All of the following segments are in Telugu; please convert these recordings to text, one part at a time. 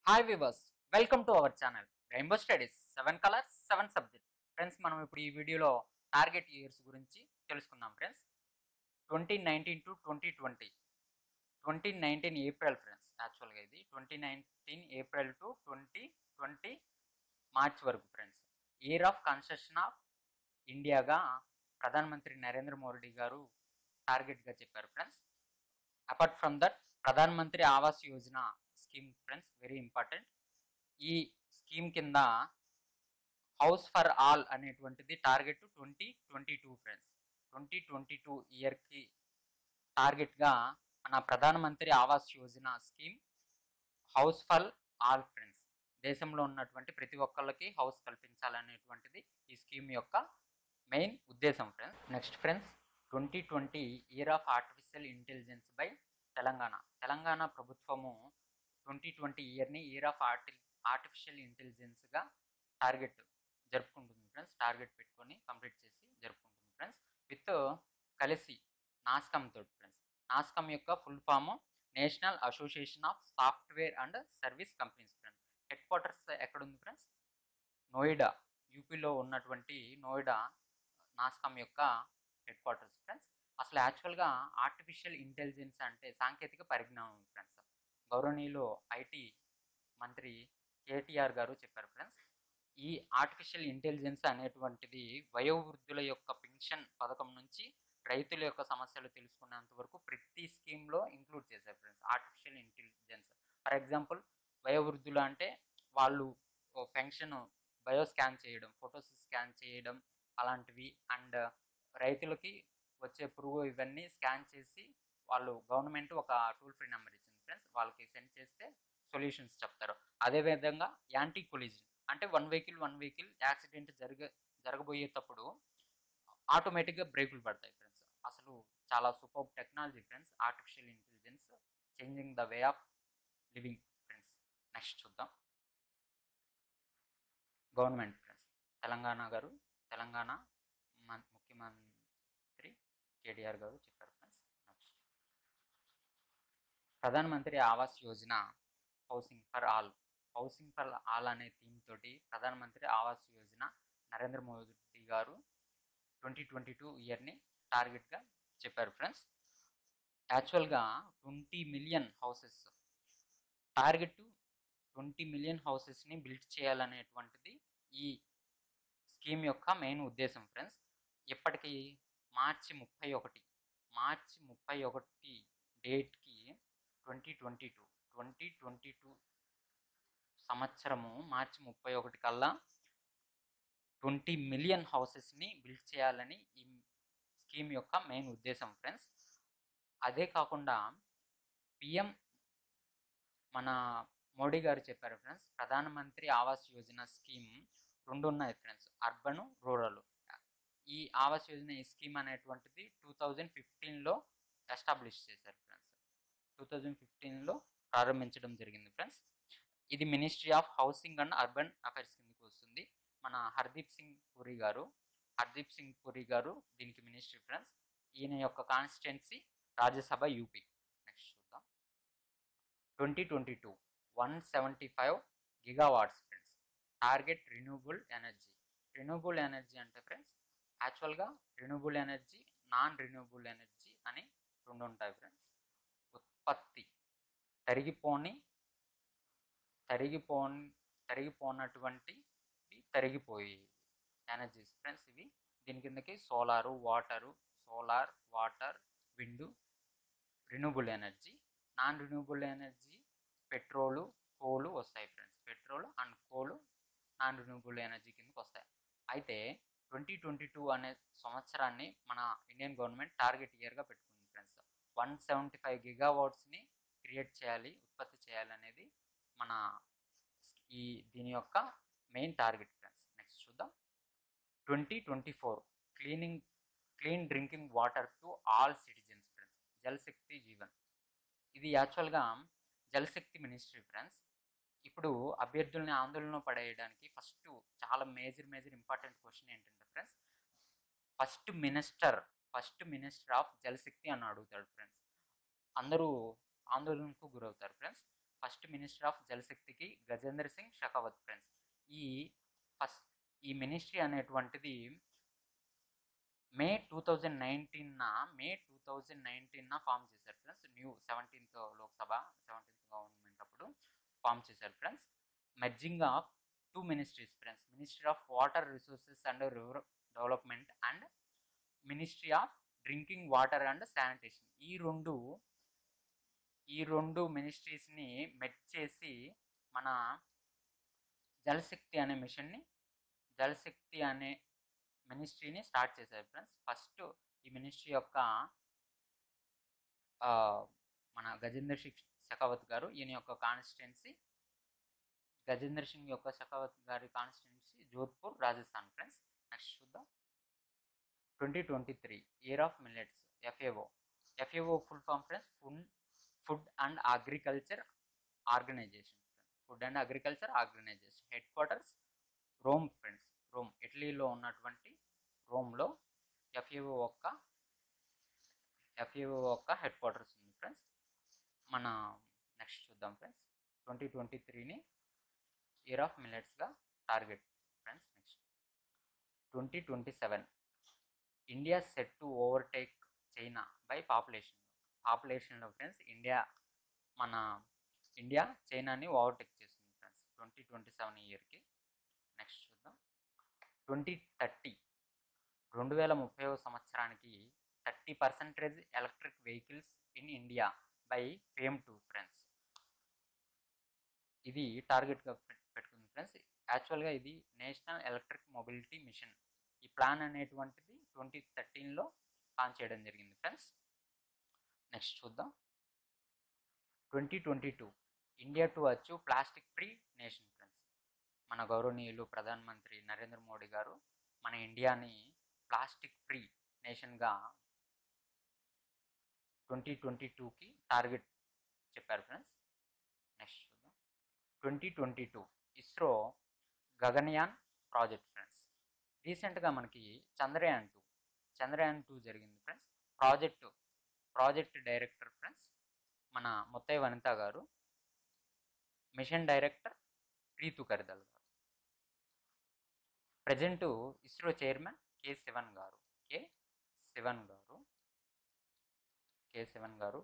Hi viewers welcome to our channel rainbow studies seven colours seven subject friends మనం ఇప్పుడు ఈ వీడియోలో టార్గెట్ ఇయర్స్ గురించి తెలుసుకుందాం friends twenty nineteen to twenty twenty twenty nineteen April friends యాక్చువల్గా ఇది twenty nineteen April to twenty twenty March వరకు friends year of construction of ఇండియాగా ప్రధానమంత్రి నరేంద్ర మోడీ గారు టార్గెట్గా చెప్పారు friends apart from that Pradhan Mantri Awas Yojana scheme friends very important ఈ స్కీమ్ కింద హౌస్ ఫర్ ఆల్ అనేటువంటిది target twenty twenty two friends twenty twenty two ఇయర్కి టార్గెట్గా మన ప్రధానమంత్రి Awas Yojana scheme house for all friends దేశంలో ఉన్నటువంటి ప్రతి ఒక్కళ్ళకి హౌస్ కల్పించాలనేటువంటిది ఈ స్కీమ్ యొక్క మెయిన్ ఉద్దేశం friends next friends twenty twenty year of artificial intelligence by Telangana Telangana ప్రభుత్వము ట్వంటీ ట్వంటీ ఇయర్ని ఇయర్ ఆఫ్ ఆర్టి ఆర్టిఫిషియల్ ఇంటెలిజెన్స్గా టార్గెట్ జరుపుకుంటుంది ఫ్రెండ్స్ టార్గెట్ పెట్టుకొని కంప్లీట్ చేసి జరుపుకుంటుంది ఫ్రెండ్స్ విత్ కలిసి నాస్కమ్ తోటి ఫ్రెండ్స్ నాస్కమ్ యొక్క full form national association of software and service companies friends headquarters ఎక్కడ ఉంది ఫ్రెండ్స్ నోయిడా యూపీలో ఉన్నటువంటి నోయిడా నాస్కామ్ యొక్క హెడ్ క్వార్టర్స్ ఫ్రెండ్స్ అసలు యాక్చువల్గా ఆర్టిఫిషియల్ ఇంటెలిజెన్స్ అంటే సాంకేతిక పరిజ్ఞానం ఫ్రెండ్స్ గౌరవనీయులు ఐటీ మంత్రి కేటీఆర్ గారు చెప్పారు ఫ్రెండ్స్ ఈ ఆర్టిఫిషియల్ ఇంటెలిజెన్స్ అనేటువంటిది వయోవృద్ధుల యొక్క పెన్షన్ పథకం నుంచి రైతుల యొక్క సమస్యలు తెలుసుకునేంత వరకు ప్రతి స్కీమ్లో ఇంక్లూడ్ చేశారు friends artificial intelligence for example వయోవృద్ధులు అంటే వాళ్ళు పెన్షన్ బయో స్కాన్ చేయడం ఫొటోస్ స్కాన్ చేయడం అలాంటివి అండ్ రైతులకి వచ్చే పురుగు ఇవన్నీ స్కాన్ చేసి వాళ్ళు గవర్నమెంట్ ఒక టోల్ ఫ్రీ నెంబర్ ఇచ్చింది ఫ్రెండ్స్ వాళ్ళకి సెండ్ చేస్తే సొల్యూషన్స్ చెప్తారు అదేవిధంగా యాంటీ కొలిజన్ అంటే one vehicle one vehicle accident జరగ జరగబోయేటప్పుడు ఆటోమేటిక్గా బ్రేకులు పడతాయి ఫ్రెండ్స్ అసలు చాలా super technology friends artificial intelligence changing the way of living friends next చూద్దాం గవర్నమెంట్ ఫ్రెండ్స్ తెలంగాణ గారు తెలంగాణ మన్- ముఖ్యమంత్రి కేటీఆర్ గారు చెప్పారు friends next Pradhan Mantri Awas Yojana housing for all housing for all అనే థీమ్ తోటి ప్రధాన మంత్రి ఆవాస్ యోజన నరేంద్ర మోదీ గారు ట్వంటీ ట్వంటీ టూ ఇయర్ని టార్గెట్గా చెప్పారు ఫ్రెండ్స్ యాక్చువల్గా twenty million houses target twenty million హౌసెస్ని బిల్డ్ చేయాలనేటువంటిది ఈ స్కీమ్ యొక్క మెయిన్ ఉద్దేశం ఫ్రెండ్స్ ఇప్పటికి మార్చి ముప్పై ఒకటి మార్చి ముప్పై ఒకటి డేట్కి twenty twenty two twenty twenty two సంవత్సరము మార్చి ముప్పై ఒకటి కల్లా ట్వంటీ మిలియన్ హౌసెస్ని బిల్డ్ చేయాలని ఈ స్కీమ్ యొక్క మెయిన్ ఉద్దేశం ఫ్రెండ్స్ అదే కాకుండా పిఎం మన మోడీ గారు చెప్పారు ఫ్రెండ్స్ ప్రధానమంత్రి ఆవాస్ యోజన స్కీమ్ రెండు ఉన్నాయి ఫ్రెండ్స్ అర్బన్ రూరల్ ఈ ఆవాస్ యోజన ఈ స్కీమ్ అనేటువంటిది టూ థౌజండ్ ఫిఫ్టీన్లో ఎస్టాబ్లిష్ చేశారు ఫ్రెండ్స్ టూ థౌజండ్ ఫిఫ్టీన్లో ప్రారంభించడం జరిగింది ఫ్రెండ్స్ ఇది ministry of housing and urban affairs కిందకి వస్తుంది మన హర్దీప్ సింగ్ పూరి గారు హర్దీప్ సింగ్ పూరి గారు దీనికి మినిస్ట్రీ ఫ్రెండ్స్ ఈయన యొక్క కాన్స్టిట్యున్సీ రాజ్యసభ యూపీ నెక్స్ట్ చూద్దాం twenty twenty two one seventy five gigawatts friends target renewable energy renewable energy అంటే ఫ్రెండ్స్ యాక్చువల్గా renewable energy non renewable energy అని రెండు ఉంటాయి ఫ్రెండ్స్ ఉత్పత్తి తరిగిపోని తరిగిపోని తరిగిపోనటువంటి ఇవి తరిగిపోయి ఎనర్జీస్ ఫ్రెండ్స్ ఇవి దీని కిందకి solar water solar water wind renewable energy non renewable energy petrol coal వస్తాయి friends petrol and coal non renewable energy కిందకి వస్తాయి అయితే ట్వంటీ ట్వంటీ టూ అనే సంవత్సరాన్ని మన ఇండియన్ గవర్నమెంట్ టార్గెట్ ఇయర్గా పెట్టుకుంది ఫ్రెండ్స్ వన్ సెవెంటీ ఫైవ్ గిగావాట్స్ని క్రియేట్ చేయాలి ఉత్పత్తి చేయాలి అనేది మన ఈ దీని యొక్క మెయిన్ టార్గెట్ ఫ్రెండ్స్ నెక్స్ట్ చూద్దాం twenty twenty four cleaning clean drinking water to all citizens friends Jal Shakti Jeevan ఇది యాక్చువల్గా జలశక్తి మినిస్ట్రీ ఫ్రెండ్స్ ఇప్పుడు అభ్యర్థుల్ని ఆందోళన పడేయడానికి ఫస్ట్ చాలా మేజర్ మేజర్ ఇంపార్టెంట్ క్వశ్చన్ ఏంటంటే friends first minister first minister of Jal Shakti అని అడుగుతాడు ఫ్రెండ్స్ అందరూ ఆందోళనకు గురవుతారు friends first minister of జలశక్తికి Gajendra Singh Shekhawat friends ఈ ఫస్ట్ ఈ మినిస్ట్రీ అనేటువంటిది మే టూ థౌజండ్ నైన్టీన్న మే టూ థౌజండ్ నైన్టీన్న ఫామ్ చేశారు friends new seventeenth Lok Sabha seventeenth government అప్పుడు ఫామ్ చేశారు friends merging of two ministries friends ministry of water resources and river development and ministry of drinking water and sanitation ఈ రెండు ఈ రెండు మినిస్ట్రీస్ని మెచ్ చేసి మన జలశక్తి అనే మిషన్ని జలశక్తి అనే మినిస్ట్రీని స్టార్ట్ చేశారు ఫ్రెండ్స్ ఫస్ట్ ఈ మినిస్ట్రీ యొక్క ఆ, మన గజేందర్ సింగ్ షెకావత్ గారు ఈయన యొక్క కాన్స్టిట్యున్సీ గజేంద్ర సింగ్ యొక్క షెకావత్ గారి constituency Jodhpur Rajasthan friends next చూద్దాం twenty twenty three year of millets FAO FAO full form friends food food and agriculture organization food and agriculture organization headquarters Rome friends Rome ఇటలీలో ఉన్నటువంటి రోమ్లో ఎఫ్ఏఓ యొక్క ఎఫ్ఏఓ యొక్క హెడ్ క్వార్టర్స్ ఉంది ఫ్రెండ్స్ మన నెక్స్ట్ చూద్దాం ఫ్రెండ్స్ ట్వంటీ ట్వంటీ త్రీని ఇయర్ ఆఫ్ మిల్లెట్స్గా target friends next twenty twenty seven India set to overtake China by population పాపులేషన్లో friends India మన ఇండియా చైనాని ఓవర్టేక్ చేస్తుంది ఫ్రెండ్స్ ట్వంటీ ట్వంటీ సెవెన్ ఇయర్కి నెక్స్ట్ చూద్దాం ట్వంటీ థర్టీ రెండు వేల ముప్పై సంవత్సరానికి thirty percentage electric vehicles in India by FAME two friends ఇది టార్గెట్గా పెట్టుకుంది ఫ్రెండ్స్ యాక్చువల్గా ఇది నేషనల్ ఎలక్ట్రిక్ మొబిలిటీ మిషన్ ఈ ప్లాన్ అనేటువంటిది ట్వంటీ థర్టీన్లో లాంచ్ చేయడం జరిగింది ఫ్రెండ్స్ నెక్స్ట్ చూద్దాం twenty twenty two India to achieve plastic free nation friends మన గౌరవనీయులు ప్రధానమంత్రి నరేంద్ర మోడీ గారు మన ఇండియాని ప్లాస్టిక్ ఫ్రీ నేషన్గా ట్వంటీ ట్వంటీ టూకి టార్గెట్ చెప్పారు ఫ్రెండ్స్ నెక్స్ట్ చూద్దాం twenty twenty two ISRO Gaganyaan project friends రీసెంట్గా మనకి చంద్రయాన్ టూ చంద్రయాన్ టూ జరిగింది friends project project director friends మన Muthayya Vanitha garu mission director Ritu Karidhal garu present ISRO chairman K Sivan garu K Sivan garu K Sivan garu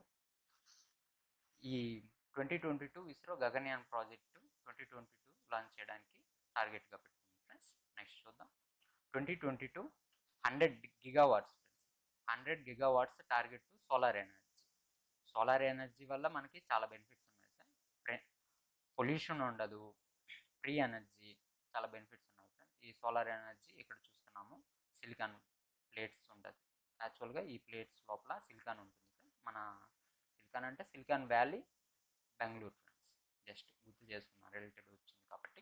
ఈ twenty twenty two ISRO Gaganyaan project twenty twenty two launch చేయడానికి టార్గెట్గా పెట్టుకుంది ఫ్రెండ్స్ నెక్స్ట్ చూద్దాం twenty twenty two hundred gigawatts friends hundred gigawatts target to solar energy solar energy వల్ల మనకి చాలా బెనిఫిట్స్ ఉన్నాయి సార్ పొల్యూషన్ ఉండదు ఫ్రీ ఎనర్జీ చాలా బెనిఫిట్స్ ఉన్నాయి ఫ్రెండ్స్ ఈ సోలార్ ఎనర్జీ ఇక్కడ చూస్తున్నాము సిలికాన్ ప్లేట్స్ ఉంటుంది యాక్చువల్గా ఈ ప్లేట్స్ లోపల సిలికాన్ ఉంటుంది friends. మన సిలికాన్ అంటే silicon valley Bengaluru friends just గుర్తు చేసుకున్నాను రిలేటెడ్ వచ్చింది కాబట్టి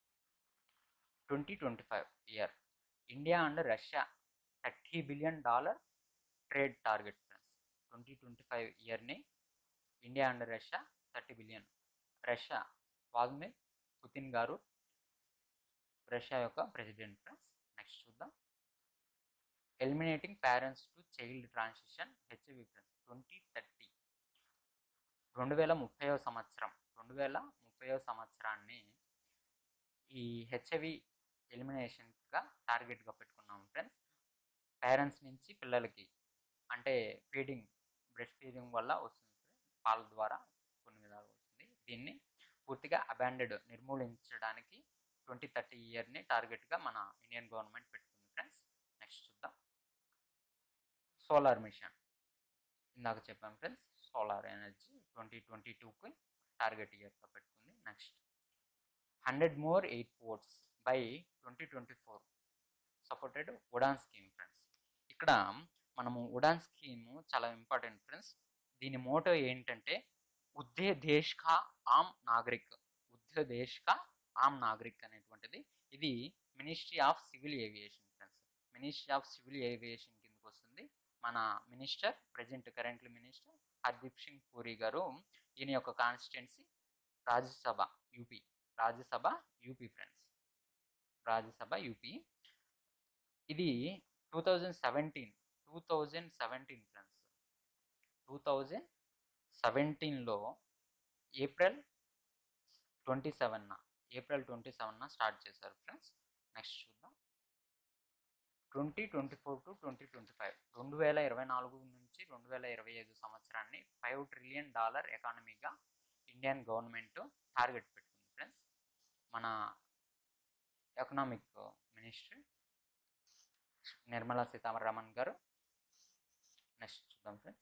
twenty twenty five year India and Russia thirty billion dollar trade target friends twenty twenty five ఇయర్ని India and Russia thirty billion Russia Vladimir Putin garu Russia యొక్క ప్రెసిడెంట్ ఫ్రెండ్స్ నెక్స్ట్ చూద్దాం eliminating parents to child transition HIV friends twenty thirty రెండు వేల ముప్పైవ సంవత్సరం రెండు వేల ముప్పైవ సంవత్సరాన్ని ఈ హెచ్ఐవి ఎలిమినేషన్గా టార్గెట్గా పెట్టుకున్నాం ఫ్రెండ్స్ పేరెంట్స్ నుంచి పిల్లలకి అంటే ఫీడింగ్ బ్రెస్ట్ ఫీడింగ్ వల్ల వస్తుంది friends. పాల ద్వారా కొన్ని విధాలు వస్తుంది దీన్ని పూర్తిగా అబాండెడ్ నిర్మూలించడానికి ట్వంటీ థర్టీ ఇయర్ని టార్గెట్గా మన ఇండియన్ గవర్నమెంట్ పెట్టుకుంది ఫ్రెండ్స్ నెక్స్ట్ చూద్దాం సోలార్ మిషన్ ఇందాక చెప్పాం friends solar energy twenty twenty టూకి టార్గెట్ ఇయర్గా పెట్టుకుంది next hundred more eight ports by twenty twenty four supported Udan scheme friends ఇక్కడ మనము ఉడాన్ స్కీమ్ చాలా ఇంపార్టెంట్ ఫ్రెండ్స్ దీని మోటో ఏంటంటే ఉద్దే దేశ్ కా ఆమ్ నాగరిక్ ఉద్దే దేశ్ కా ఆమ్ నాగరిక్ అనేటువంటిది ఇది ministry of civil aviation friends ministry of civil aviation కిందకి వస్తుంది మన minister present currently minister Hardeep Singh Puri garu ఈయన యొక్క constituency Rajya Sabha UP Rajya Sabha UP friends Rajya Sabha UP ఇది two thousand seventeen two thousand seventeen friends two thousand సెవెంటీన్లో ఏప్రిల్ ట్వంటీ సెవెన్న ఏప్రిల్ ట్వంటీ సెవెన్న స్టార్ట్ చేశారు ఫ్రెండ్స్ నెక్స్ట్ చూద్దాం twenty twenty four to twenty twenty five రెండు వేల ఇరవై నాలుగు నుంచి రెండు వేల ఇరవై ఐదు సంవత్సరాన్ని ఫైవ్ ట్రిలియన్ డాలర్ ఎకానమీగా ఇండియన్ గవర్నమెంట్ టార్గెట్ పెట్టుకుంది ఫ్రెండ్స్ మన economic ministry Nirmala Sitharaman garu next చూద్దాం ఫ్రెండ్స్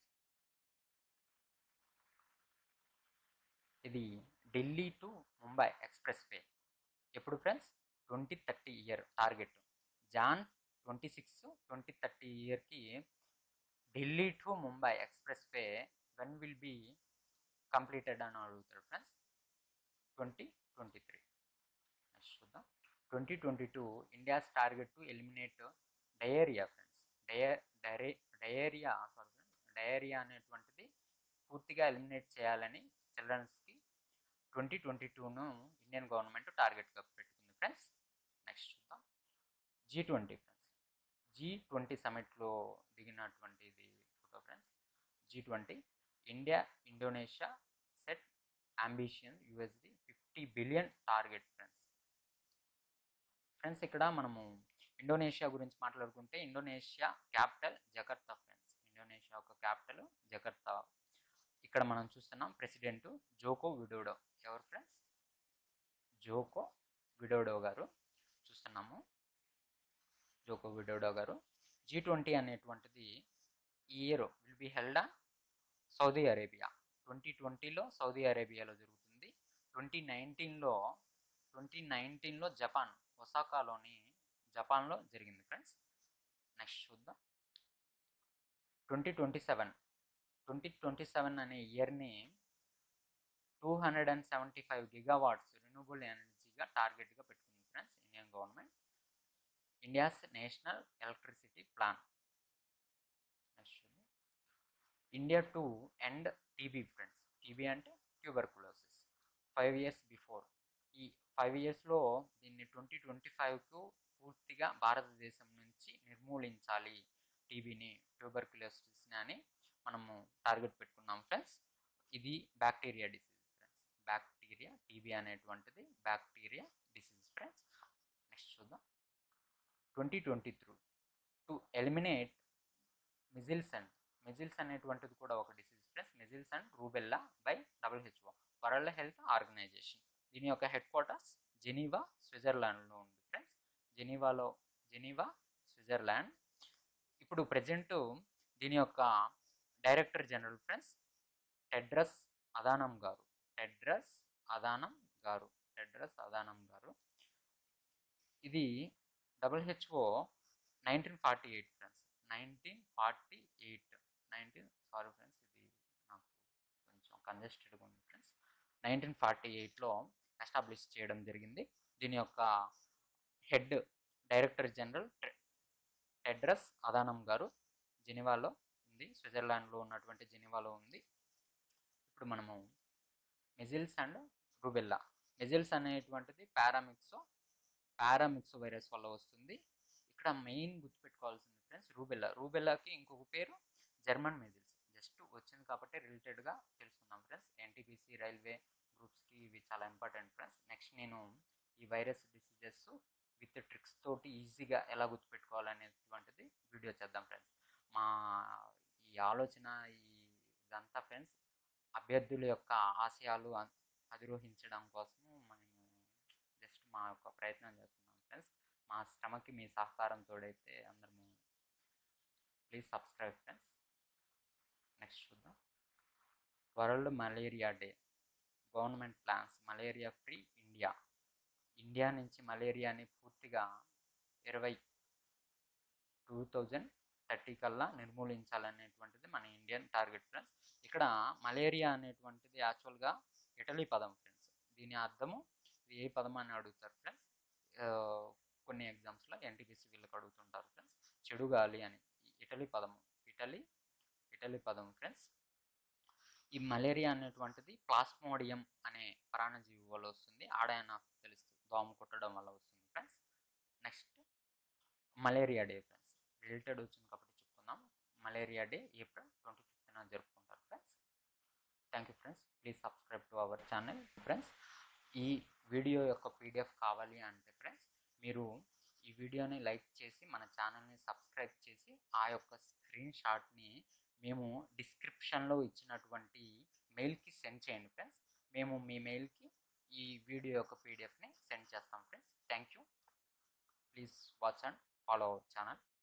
ఇది Delhi to Mumbai expressway ఎప్పుడు friends twenty thirty year target June twenty six twenty thirty ఇయర్కి Delhi to Mumbai expressway when will be completed అని అడుగుతారు friends twenty twenty three next చూద్దాం twenty twenty two India's target to eliminate diarrhoea friends డయ డరే డయేరియా సారీ డయేరియా అనేటువంటిది పూర్తిగా ఎలిమినేట్ చేయాలని చిల్డ్రన్స్కి ట్వంటీ ట్వంటీ టూను ఇండియన్ గవర్నమెంట్ టార్గెట్గా పెట్టుకుంది ఫ్రెండ్స్ నెక్స్ట్ చూద్దాం G twenty friends G twenty సమిట్లో దిగినటువంటిది photo friends G twenty India Indonesia set ambitious USD fifty billion target friends friends ఇక్కడ మనము ఇండోనేషియా గురించి మాట్లాడుకుంటే Indonesia capital Jakarta friends Indonesia యొక్క క్యాపిటల్ జకర్తా ఇక్కడ మనం చూస్తున్నాం ప్రెసిడెంట్ జోకో విడోడో ఎవరు ఫ్రెండ్స్ జోకో విడోడో గారు చూస్తున్నాము Joko Widodo garu G twenty అనేటువంటిది ఈ year will be held Saudi Arabia twenty ట్వంటీలో సౌదీ అరేబియాలో జరుగుతుంది ట్వంటీ నైన్టీన్లో ట్వంటీ నైన్టీన్లో జపాన్ ఒసాకాలోని జపాన్లో జరిగింది ఫ్రెండ్స్ నెక్స్ట్ చూద్దాం twenty twenty seven twenty twenty seven అనే ఇయర్ని two hundred and seventy five gigawatts renewable ఎనర్జీగా టార్గెట్గా పెట్టుకుంది friends Indian government India's national electricity plan next చూద్దాం India to end TB friends TB అంటే ట్యూబర్కులోసిస్ ఫైవ్ ఇయర్స్ బిఫోర్ ఈ ఫైవ్ ఇయర్స్లో దీన్ని ట్వంటీ ట్వంటీ ఫైవ్కు పూర్తిగా భారతదేశం నుంచి నిర్మూలించాలి టీబీని ట్యూబర్కులోసిస్ని అని మనము టార్గెట్ పెట్టుకున్నాం ఫ్రెండ్స్ ఇది bacteria disease friends bacteria TB అనేటువంటిది బ్యాక్టీరియా డిసీజ్ ఫ్రెండ్స్ నెక్స్ట్ చూద్దాం twenty twenty three to eliminate measles and measles అనేటువంటిది కూడా ఒక disease friends measles and rubella by WHO world health organization దీని యొక్క హెడ్ క్వార్టర్స్ జెనీవా స్విట్జర్లాండ్లో ఉంది ఫ్రెండ్స్ జెనీవాలో జెనీవా స్విట్జర్లాండ్ ఇప్పుడు ప్రజెంట్ దీని యొక్క director general friends Tedros Adhanom garu Tedros Adhanom garu Tedros Adhanom garu ఇది WHO nineteen forty eight friends nineteen forty eight nineteen sorry friends ఇది నాకు కొంచెం కంజెస్టెడ్గా ఉంది ఫ్రెండ్స్ నైన్టీన్ ఫార్టీ ఎయిట్లో ఎస్టాబ్లిష్ చేయడం జరిగింది దీని యొక్క head director general Tedros Adhanom garu జెనీవాలో ఉంది స్విట్జర్లాండ్లో ఉన్నటువంటి జెనీవాలో ఉంది ఇప్పుడు మనము మెజిల్స్ అండ్ రూబెల్లా మెజిల్స్ అనేటువంటిది పారామిక్సో పారామిక్సో వైరస్ వల్ల వస్తుంది ఇక్కడ మెయిన్ గుర్తుపెట్టుకోవాల్సింది ఫ్రెండ్స్ రూబెల్లా రూబెల్లాకి ఇంకొక పేరు జర్మన్ మెజిల్స్ జస్ట్ వచ్చింది కాబట్టి రిలేటెడ్గా తెలుసుకుందాం ఫ్రెండ్స్ ఎన్టీపీసీ రైల్వే గ్రూప్స్కి ఇవి చాలా ఇంపార్టెంట్ ఫ్రెండ్స్ నెక్స్ట్ నేను ఈ వైరస్ డిసీజెస్ విత్ ట్రిక్స్ తోటి ఈజీగా ఎలా గుర్తుపెట్టుకోవాలనేటువంటిది వీడియో చేద్దాం ఫ్రెండ్స్ మా ఈ ఆలోచన ఈ ఇదంతా ఫ్రెండ్స్ అభ్యర్థుల యొక్క ఆశయాలు అ- అధిరోహించడం కోసము మేము జస్ట్ మా యొక్క ప్రయత్నం చేస్తున్నాం ఫ్రెండ్స్ మా శ్రమకి మీ సహకారం తోడైతే అందరము ప్లీజ్ సబ్స్క్రైబ్ ఫ్రెండ్స్ నెక్స్ట్ చూద్దాం world malaria day government plans malaria free India India నుంచి మలేరియాని పూర్తిగా ఇరవై టూ థౌజండ్ థర్టీ కల్లా నిర్మూలించాలనేటువంటిది మన ఇండియన్ టార్గెట్ ఫ్రెండ్స్ ఇక్కడ మలేరియా అనేటువంటిది యాక్చువల్గా ఇటలీ పదం ఫ్రెండ్స్ దీని అర్థము ఇది ఏ పదం అని అడుగుతారు ఫ్రెండ్స్ కొన్ని ఎగ్జామ్స్లో ఎన్టీపీసీ వీళ్ళకి అడుగుతుంటారు ఫ్రెండ్స్ చెడు గాలి అని ఈ ఇటలీ పదము ఇటలీ ఇటలీ పదం ఫ్రెండ్స్ ఈ మలేరియా అనేటువంటిది ప్లాస్మోడియం అనే ప్రాణజీవి వల్ల వస్తుంది ఆడైనా తెలుస్తుంది దోమ కుట్టడం వల్ల వస్తుంది friends next malaria day friends related వచ్చింది కాబట్టి చెప్పుకుందాం మలేరియా డే ఏప్రిల్ ట్వంటీ ఫిఫ్త్న జరుపుకుంటారు friends thank you friends please subscribe to our channel friends ఈ వీడియో యొక్క పీడిఎఫ్ కావాలి అంటే ఫ్రెండ్స్ మీరు ఈ వీడియోని లైక్ చేసి మన ఛానల్ని సబ్స్క్రైబ్ చేసి ఆ యొక్క స్క్రీన్ షాట్ని మేము డిస్క్రిప్షన్లో ఇచ్చినటువంటి మెయిల్కి సెండ్ చేయండి ఫ్రెండ్స్ మేము మీ మెయిల్కి ఈ వీడియో యొక్క పీడిఎఫ్ని సెండ్ చేస్తాం friends thank you please watch and follow our channel